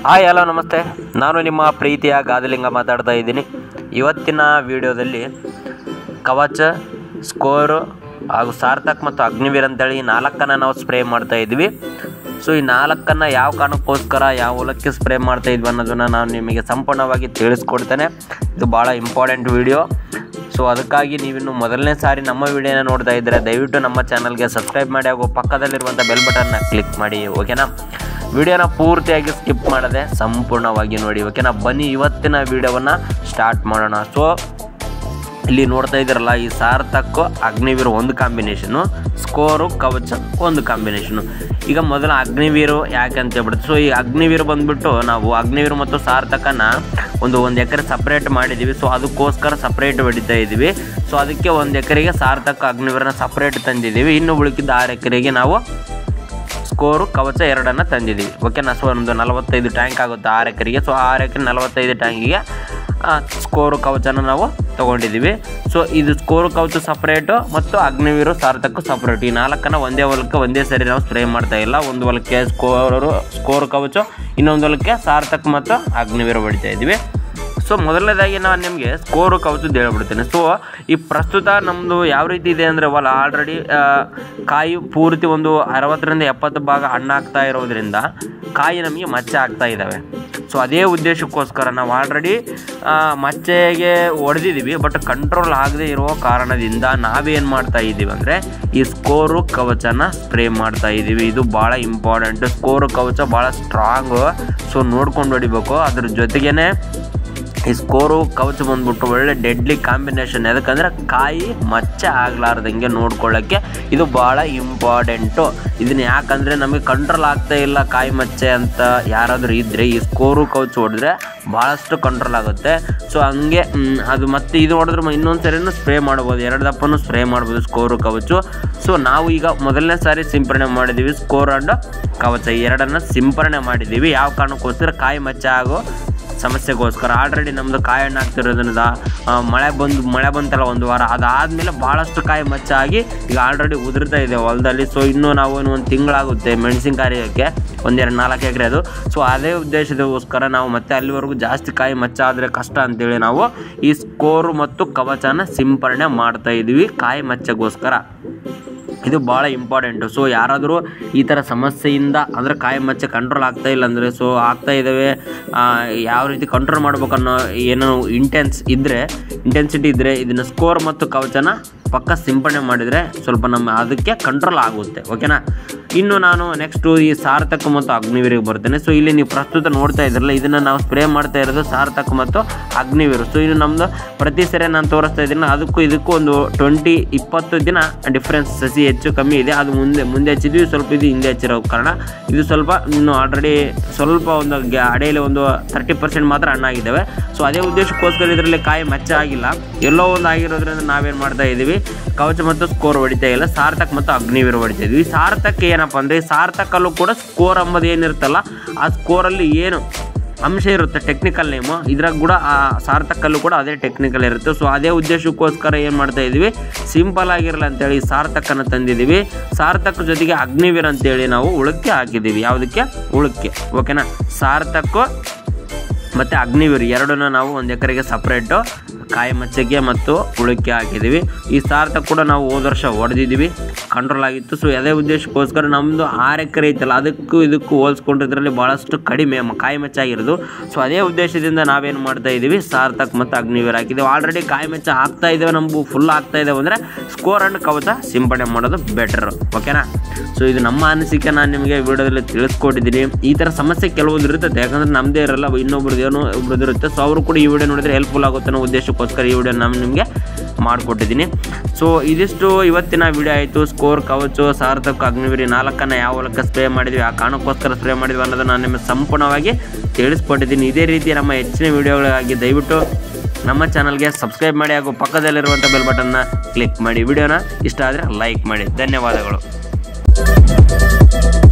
hi hello ನಮಸ್ತೆ ನಾನು ನಿಮ್ಮ ಪ್ರೀತಿಯ ಗಾದಲಿಂಗ ಮಾತಾಡ್ತಾ ಇದ್ದೀನಿ ಇವತ್ತಿನ ವಿಡಿಯೋದಲ್ಲಿ ಕವಚ ಸ್ಕೋರು ಹಾಗೂ ಸಾರ್ಥಕ್ ಮತ್ತು ಅಗ್ನಿವೀರ್ ಅಂತೇಳಿ ಈ ನಾಲ್ಕನ್ನು ನಾವು ಸ್ಪ್ರೇ ಮಾಡ್ತಾ ಇದ್ವಿ ಸೊ ಈ ನಾಲ್ಕನ್ನು ಯಾವ ಕಾರಣಕ್ಕೋಸ್ಕರ ಯಾವ ಹೊಲಕ್ಕೆ ಸ್ಪ್ರೇ ಮಾಡ್ತಾ ಇದ್ವಿ ಅನ್ನೋದನ್ನು ನಾನು ನಿಮಗೆ ಸಂಪೂರ್ಣವಾಗಿ ತಿಳಿಸ್ಕೊಡ್ತೇನೆ ಇದು ಭಾಳ ಇಂಪಾರ್ಟೆಂಟ್ ವಿಡಿಯೋ ಸೊ ಅದಕ್ಕಾಗಿ ನೀವಿನ್ನು ಮೊದಲನೇ ಸಾರಿ ನಮ್ಮ ವಿಡಿಯೋನ ನೋಡ್ತಾ ಇದ್ದರೆ ದಯವಿಟ್ಟು ನಮ್ಮ ಚಾನಲ್ಗೆ ಸಬ್ಸ್ಕ್ರೈಬ್ ಮಾಡಿ ಹಾಗೂ ಪಕ್ಕದಲ್ಲಿರುವಂಥ ಬೆಲ್ ಬಟನ್ನ ಕ್ಲಿಕ್ ಮಾಡಿ ಓಕೆನಾ ವಿಡಿಯೋನ ಪೂರ್ತಿಯಾಗಿ ಸ್ಕಿಪ್ ಮಾಡದೆ ಸಂಪೂರ್ಣವಾಗಿ ನೋಡಿ ಓಕೆನಾ ಬನ್ನಿ ಇವತ್ತಿನ ವಿಡಿಯೋವನ್ನು ಸ್ಟಾರ್ಟ್ ಮಾಡೋಣ ಸೊ ಇಲ್ಲಿ ನೋಡ್ತಾ ಇದ್ದೀರಲ್ಲ ಈ ಸಾರ್ಥಕ್ ಅಗ್ನಿವೀರ್ ಒಂದು ಕಾಂಬಿನೇಷನು ಸ್ಕೋರು ಕವಚ ಒಂದು ಕಾಂಬಿನೇಷನು ಈಗ ಮೊದಲ ಅಗ್ನಿವೀರು ಯಾಕೆ ಅಂತ ಹೇಳ್ಬಿಡುತ್ತೆ ಸೊ ಈ ಅಗ್ನಿವೀರ್ ಬಂದ್ಬಿಟ್ಟು ನಾವು ಅಗ್ನಿವೀರ್ ಮತ್ತು ಸಾರ್ಥಕನ ಒಂದು ಒಂದು ಎಕರೆ ಸಪ್ರೇಟ್ ಮಾಡಿದ್ದೀವಿ ಸೊ ಅದಕ್ಕೋಸ್ಕರ ಸಪ್ರೇಟ್ ಹೊಡಿತಾ ಇದ್ದೀವಿ ಸೊ ಅದಕ್ಕೆ ಒಂದು ಎಕರೆಗೆ ಸಾರ್ಥಕ ಅಗ್ನಿವೀರನ ಸಪ್ರೇಟ್ ತಂದಿದ್ದೀವಿ ಇನ್ನು ಉಳಿಕಿದ್ದ ಆರು ಎಕರೆಗೆ ನಾವು ಸ್ಕೋರು ಕವಚ ಎರಡನ್ನು ತಂದಿದ್ದೀವಿ ಓಕೆನಾ ಸೊ ಒಂದು ನಲವತ್ತೈದು ಟ್ಯಾಂಕ್ ಆಗುತ್ತೆ ಆರು ಎಕರೆಗೆ ಸೊ ಆರು ಎಕರೆ ನಲವತ್ತೈದು ಟ್ಯಾಂಕಿಗೆ ಸ್ಕೋರು ಕವಚನ ನಾವು ತೊಗೊಂಡಿದ್ದೀವಿ ಸೊ ಇದು ಸ್ಕೋರು ಕವಚ ಸಪ್ರೇಟು ಮತ್ತು ಅಗ್ನಿವೀರು ಸಾರ್ಥಕ ಸಪ್ರೇಟ್ ಈ ನಾಲ್ಕನ್ನು ಒಂದೇ ಹೊಲಕ್ಕೆ ಒಂದೇ ಸರಿ ನಾವು ಸ್ಪ್ರೇ ಮಾಡ್ತಾ ಇಲ್ಲ ಒಂದು ಹೊಲಕ್ಕೆ ಸ್ಕೋರು ಸ್ಕೋರ್ ಕವಚ ಇನ್ನೊಂದು ಹೊಲಕ್ಕೆ ಸಾರ್ಥಕ್ ಮತ್ತು ಅಗ್ನಿವೀರು ಹೊಡಿತಾ ಇದ್ದೀವಿ ಸೊ ಮೊದಲನೇದಾಗಿ ನಾನು ನಿಮಗೆ ಸ್ಕೋರು ಕವಚದ್ದು ಹೇಳ್ಬಿಡ್ತೇನೆ ಸೊ ಈ ಪ್ರಸ್ತುತ ನಮ್ಮದು ಯಾವ ರೀತಿ ಇದೆ ಅಂದರೆ ಹೊಲ ಆಲ್ರೆಡಿ ಕಾಯಿ ಪೂರ್ತಿ ಒಂದು ಅರವತ್ತರಿಂದ ಎಪ್ಪತ್ತು ಭಾಗ ಹಣ್ಣಾಗ್ತಾ ಇರೋದ್ರಿಂದ ಕಾಯಿ ನಮಗೆ ಮಚ್ಚೆ ಆಗ್ತಾ ಇದ್ದಾವೆ ಸೊ ಅದೇ ಉದ್ದೇಶಕ್ಕೋಸ್ಕರ ನಾವು ಆಲ್ರೆಡಿ ಮಚ್ಚೆಗೆ ಹೊಡೆದಿದ್ದೀವಿ ಬಟ್ ಕಂಟ್ರೋಲ್ ಆಗದೆ ಇರೋ ಕಾರಣದಿಂದ ನಾವೇನು ಮಾಡ್ತಾ ಇದ್ದೀವಿ ಅಂದರೆ ಈ ಸ್ಕೋರು ಕವಚನ ಸ್ಪ್ರೇ ಮಾಡ್ತಾ ಇದ್ದೀವಿ ಇದು ಭಾಳ ಇಂಪಾರ್ಟೆಂಟ್ ಸ್ಕೋರು ಕವಚ ಭಾಳ ಸ್ಟ್ರಾಂಗು ಸೊ ನೋಡ್ಕೊಂಡು ಹೊಡಿಬೇಕು ಅದ್ರ ಜೊತೆಗೇ ಈ ಸ್ಕೋರು ಕವಚ ಬಂದ್ಬಿಟ್ಟು ಒಳ್ಳೆ ಡೆಡ್ಲಿ ಕಾಂಬಿನೇಷನ್ ಯಾಕಂದರೆ ಕಾಯಿ ಮಚ್ಚೆ ಆಗ್ಲಾರ್ದಂಗೆ ನೋಡ್ಕೊಳ್ಳೋಕ್ಕೆ ಇದು ಭಾಳ ಇಂಪಾರ್ಟೆಂಟು ಇದನ್ನ ಯಾಕಂದರೆ ನಮಗೆ ಕಂಟ್ರೋಲ್ ಆಗ್ತಾ ಇಲ್ಲ ಕಾಯಿ ಮಚ್ಚೆ ಅಂತ ಯಾರಾದರೂ ಇದ್ದರೆ ಈ ಸ್ಕೋರು ಕವಚ ಹೊಡೆದ್ರೆ ಭಾಳಷ್ಟು ಕಂಟ್ರೋಲ್ ಆಗುತ್ತೆ ಸೊ ಹಂಗೆ ಮ್, ಅದು ಮತ್ತೆ ಇದು ಹೊಡೆದ್ರೆ ಇನ್ನೊಂದು ಸರಿನೂ ಸ್ಪ್ರೇ ಮಾಡ್ಬೋದು ಎರಡು ದಪ್ಪನೂ ಸ್ಪ್ರೇ ಮಾಡ್ಬೋದು ಸ್ಕೋರು ಕವಚು ಸೊ ನಾವು ಈಗ ಮೊದಲನೇ ಸಾರಿ ಸಿಂಪರಣೆ ಮಾಡಿದ್ದೀವಿ ಸ್ಕೋರ್ ಆ್ಯಂಡ್ ಕವಚ ಈ ಎರಡನ್ನು ಸಿಂಪರಣೆ ಮಾಡಿದ್ದೀವಿ ಯಾವ ಕಾರಣಕ್ಕೋಸ್ಕರ ಕಾಯಿ ಮಚ್ಚೆ ಆಗೋ ಸಮಸ್ಯೆಗೋಸ್ಕರ ಆಲ್ರೆಡಿ ನಮ್ಮದು ಕಾಯಿ ಹಣ್ಣು ಆಗ್ತಿರೋದ್ರಿಂದ ಆ, ಮಳೆ ಬಂದು ಮಳೆ ಬಂತಲ್ಲ ಒಂದು ವಾರ ಅದಾದಮೇಲೆ ಭಾಳಷ್ಟು ಕಾಯಿ ಮಚ್ಚಾಗಿ ಈಗ ಆಲ್ರೆಡಿ ಉದುರ್ತಾ ಇದೆ ಹೊಲದಲ್ಲಿ ಸೊ ಇನ್ನೂ ನಾವು ಇನ್ನು ಒಂದು ತಿಂಗಳಾಗುತ್ತೆ ಮೆಣಸಿನ್ಕಾಯಿಗೆ ಒಂದೆರಡು ನಾಲ್ಕು ಎಕರೆ ಅದು ಸೊ ಅದೇ ಉದ್ದೇಶದಗೋಸ್ಕರ ನಾವು ಮತ್ತೆ ಅಲ್ಲಿವರೆಗೂ ಜಾಸ್ತಿ ಕಾಯಿ ಮಚ್ಚಾದರೆ ಕಷ್ಟ ಅಂತೇಳಿ ನಾವು ಈ ಸ್ಕೋರು ಮತ್ತು ಕವಚನ ಸಿಂಪರಣೆ ಮಾಡ್ತಾ ಇದ್ದೀವಿ ಕಾಯಿ ಮಚ್ಚೆಗೋಸ್ಕರ ಇದು ಭಾಳ ಇಂಪಾರ್ಟೆಂಟು ಸೊ ಯಾರಾದರೂ ಈ ಥರ ಸಮಸ್ಯೆಯಿಂದ ಅಂದರೆ ಕಾಯಿ ಮಚ್ಚೆ ಕಂಟ್ರೋಲ್ ಆಗ್ತಾ ಇಲ್ಲ ಅಂದರೆ ಸೊ ಆಗ್ತಾ ಇದ್ದಾವೆ ಆ, ಯಾವ ರೀತಿ ಕಂಟ್ರೋಲ್ ಮಾಡ್ಬೇಕನ್ನೋ ಏನೋ ಇಂಟೆನ್ಸ್ ಇದ್ದರೆ ಇಂಟೆನ್ಸಿಟಿ ಇದ್ದರೆ ಇದನ್ನು ಸ್ಕೋರ್ ಮತ್ತು ಕವಚನ ಪಕ್ಕ ಸಿಂಪಡಣೆ ಮಾಡಿದರೆ ಸ್ವಲ್ಪ ನಮ್ಮ ಅದಕ್ಕೆ ಕಂಟ್ರೋಲ್ ಆಗುತ್ತೆ ಓಕೆನಾ ಇನ್ನು ನಾನು ನೆಕ್ಸ್ಟು ಈ ಸಾರ್ಥಕ ಮತ್ತು ಅಗ್ನಿವೀರಿಗೆ ಬರ್ತೇನೆ ಸೊ ಇಲ್ಲಿ ನೀವು ಪ್ರಸ್ತುತ ನೋಡ್ತಾ ಇದ್ರಲ್ಲ ಇದನ್ನು ನಾವು ಸ್ಪ್ರೇ ಮಾಡ್ತಾ ಇರೋದು ಸಾರ್ಥಕ ಮತ್ತು ಅಗ್ನಿವೀರು ಸೊ ಇದು ನಮ್ಮದು ಪ್ರತಿ ಸರಿ ನಾನು ತೋರಿಸ್ತಾ ಇದ್ದೀನಿ ಅದಕ್ಕೂ ಇದಕ್ಕೂ ಒಂದು ಟ್ವೆಂಟಿ ಇಪ್ಪತ್ತು ದಿನ ಡಿಫ್ರೆನ್ಸ್ ಸಸಿ ಹೆಚ್ಚು ಕಮ್ಮಿ ಇದೆ ಅದು ಮುಂದೆ ಮುಂದೆ ಹಚ್ಚಿದ್ವಿ ಸ್ವಲ್ಪ ಇದು ಹಿಂದೆ ಹಚ್ಚಿರೋ ಕಾರಣ ಇದು ಸ್ವಲ್ಪ ಇನ್ನು ಆಲ್ರೆಡಿ ಸ್ವಲ್ಪ ಒಂದು ಗ್ಯಾ- ಅಡೆಯಲ್ಲಿ ಒಂದು ತರ್ಟಿ ಪರ್ಸೆಂಟ್ ಮಾತ್ರ ಹಣ್ಣಾಗಿದ್ದಾವೆ ಸೊ ಅದೇ ಉದ್ದೇಶಕ್ಕೋಸ್ಕರ ಇದರಲ್ಲಿ ಕಾಯಿ ಮಚ್ಚ ಆಗಿಲ್ಲ ಎಲ್ಲೋ ಒಂದು ಆಗಿರೋದ್ರಿಂದ ನಾವೇನು ಮಾಡ್ತಾ ಇದ್ದೀವಿ ಕವಚ ಮತ್ತು ಸ್ಕೋರ್ ಹೊಡಿತಾ ಇಲ್ಲ ಸಾರ್ಥಕ್ ಮತ್ತು ಅಗ್ನಿವೀರ ಹೊಡಿತಾ ಇದ್ವಿ ಸಾರ್ಥಕ್ ಏನಪ್ಪ ಅಂದರೆ ಸಾರ್ಥಕಲ್ಲೂ ಕೂಡ ಸ್ಕೋರ್ ಅಂಬದು ಏನಿರುತ್ತಲ್ಲ ಆ ಸ್ಕೋರಲ್ಲಿ ಏನು ಅಂಶ ಇರುತ್ತೆ ಟೆಕ್ನಿಕಲ್ ನೇಮು ಇದ್ರಾಗ ಕೂಡ ಆ ಸಾರ್ಥಕಲ್ಲೂ ಕೂಡ ಅದೇ ಟೆಕ್ನಿಕಲ್ ಇರುತ್ತೆ ಸೊ ಅದೇ ಉದ್ದೇಶಕ್ಕೋಸ್ಕರ ಏನು ಮಾಡ್ತಾ ಇದ್ದೀವಿ ಸಿಂಪಲ್ ಆಗಿರಲ್ಲ ಅಂತೇಳಿ ಸಾರ್ಥಕನ ತಂದಿದ್ದೀವಿ ಸಾರ್ಥಕ ಜೊತೆಗೆ ಅಗ್ನಿವೀರ್ ಅಂತೇಳಿ ನಾವು ಉಳಕ್ಕೆ ಹಾಕಿದ್ದೀವಿ ಯಾವುದಕ್ಕೆ ಉಳಕ್ಕೆ ಓಕೆನಾ ಸಾರ್ಥಕು ಮತ್ತು ಅಗ್ನಿವೀರ್ ಎರಡನ್ನ ನಾವು ಒಂದು ಎಕರೆಗೆ ಸಪ್ರೇಟು ಕಾಯಿ ಮಚ್ಚೆಗೆ ಮತ್ತು ಉಳಕ್ಕೆ ಹಾಕಿದ್ದೀವಿ ಈ ಸಾರ್ಥಕ್ ಕೂಡ ನಾವು ಹೋದ ವರ್ಷ ಹೊಡೆದಿದ್ದೀವಿ ಕಂಟ್ರೋಲ್ ಆಗಿತ್ತು ಸೊ ಅದೇ ಉದ್ದೇಶಕ್ಕೋಸ್ಕರ ನಮ್ಮದು ಆರು ಎಕರೆ ಐತಲ್ಲ ಅದಕ್ಕೂ ಇದಕ್ಕೂ ಹೋಲಿಸ್ಕೊಂಡು ಇದರಲ್ಲಿ ಭಾಳಷ್ಟು ಕಡಿಮೆ ಮ- ಕಾಯಿ ಮಚ್ಚಾಗಿರೋದು ಸೊ ಅದೇ ಉದ್ದೇಶದಿಂದ ನಾವೇನು ಮಾಡ್ತಾ ಇದ್ದೀವಿ ಸಾರ್ಥಕ್ ಮತ್ತು ಅಗ್ನಿವೀರ್ ಹಾಕಿದ್ದೀವಿ ಆಲ್ರೆಡಿ ಕಾಯಿ ಮಚ್ಚ ಆಗ್ತಾ ಇದ್ದಾವೆ ನಮಗೂ ಫುಲ್ ಆಗ್ತಾ ಇದ್ದಾವೆ ಅಂದರೆ ಸ್ಕೋರ್ ಆ್ಯಂಡ್ ಕವಚ ಸಿಂಪಡಣೆ ಮಾಡೋದು ಬೆಟರ್ ಓಕೆನಾ ಸೊ ಇದು ನಮ್ಮ ಅನಿಸಿಕೆ ನಾನು ನಿಮಗೆ ವಿಡಿಯೋದಲ್ಲಿ ತಿಳಿಸ್ಕೊಟ್ಟಿದ್ದೀನಿ ಈ ಥರ ಸಮಸ್ಯೆ ಕೆಲವೊಂದು ಇರ್ತದೆ ಯಾಕಂದ್ರೆ ನಮ್ಮದೇ ಇರಲ್ಲ ಇನ್ನೊಬ್ರದ್ದು ಏನೋ ಒಬ್ರದ್ದು ಇರುತ್ತೆ ಸೊ ಅವರು ಕೂಡ ಈ ವಿಡಿಯೋ ನೋಡಿದ್ರೆ ಹೆಲ್ಪ್ಫುಲ್ ಆಗುತ್ತೆ ಅನ್ನೋ ಉದ್ದೇಶಕ್ಕೋಸ್ಕರ ಈ ವಿಡಿಯೋ ನಾನು ನಿಮಗೆ ಮಾಡಿಕೊಟ್ಟಿದ್ದೀನಿ ಸೊ ಇದಿಷ್ಟು ಇವತ್ತಿನ ವಿಡಿಯೋ ಆಯಿತು ಸ್ಕೋರ್ ಕವಚು ಸಾರ್ಥಕ ಅಗ್ನಿವೀರಿ ನಾಲ್ಕನ್ನು ಯಾವ ಹೊಲಕ್ಕೆ ಸ್ಪ್ರೇ ಮಾಡಿದ್ವಿ ಆ ಕಾರಣಕ್ಕೋಸ್ಕರ ಸ್ಪ್ರೇ ಮಾಡಿದ್ವಿ ಅನ್ನೋದನ್ನು ನಾನು ನಿಮಗೆ ಸಂಪೂರ್ಣವಾಗಿ ತಿಳಿಸ್ಕೊಟ್ಟಿದ್ದೀನಿ ಇದೇ ರೀತಿ ನಮ್ಮ ಹೆಚ್ಚಿನ ವಿಡಿಯೋಗಳಿಗಾಗಿ ದಯವಿಟ್ಟು ನಮ್ಮ ಚಾನಲ್ಗೆ ಸಬ್ಸ್ಕ್ರೈಬ್ ಮಾಡಿ ಹಾಗೂ ಪಕ್ಕದಲ್ಲಿರುವಂಥ ಬೆಲ್ ಬಟನ್ನ ಕ್ಲಿಕ್ ಮಾಡಿ ವಿಡಿಯೋನ ಇಷ್ಟ ಆದರೆ ಲೈಕ್ ಮಾಡಿ ಧನ್ಯವಾದಗಳು